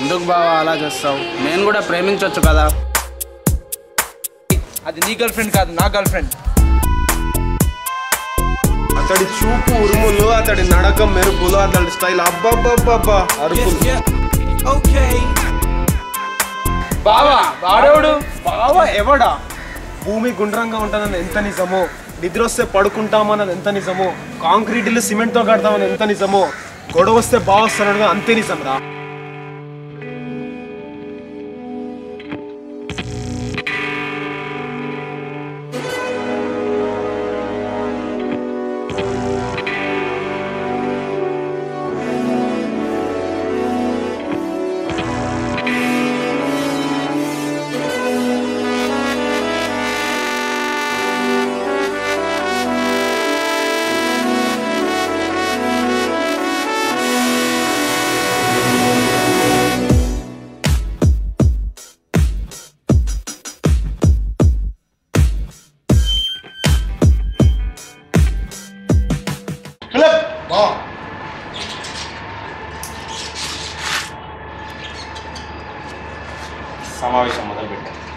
ఎందుకు బావా అలా చేస్తావు నేను కూడా ప్రేమించవచ్చు కదా అది నీ గర్ల్ ఫ్రెండ్ కాదు నా గర్ల్ ఫ్రెండ్ అతడి చూపు ఉరుములు అతడి నడక మెరుపులు అతడి స్టైల్ అబ్బబ్బబ్బబ్బా అరుపులు బావా వాడేవాడు బావా ఎవడా భూమి గుండ్రంగా ఉంటుందని ఎంత నిజమో నిద్ర వస్తే పడుకుంటామన్నది ఎంత నిజమో కాంక్రీట్ ఇల్లు సిమెంట్ తో కడతామని ఎంత నిజమో గొడవ వస్తే బాగా వస్తాడు అంతే నిజం రా సమావేశం మొదలుపెట్టాం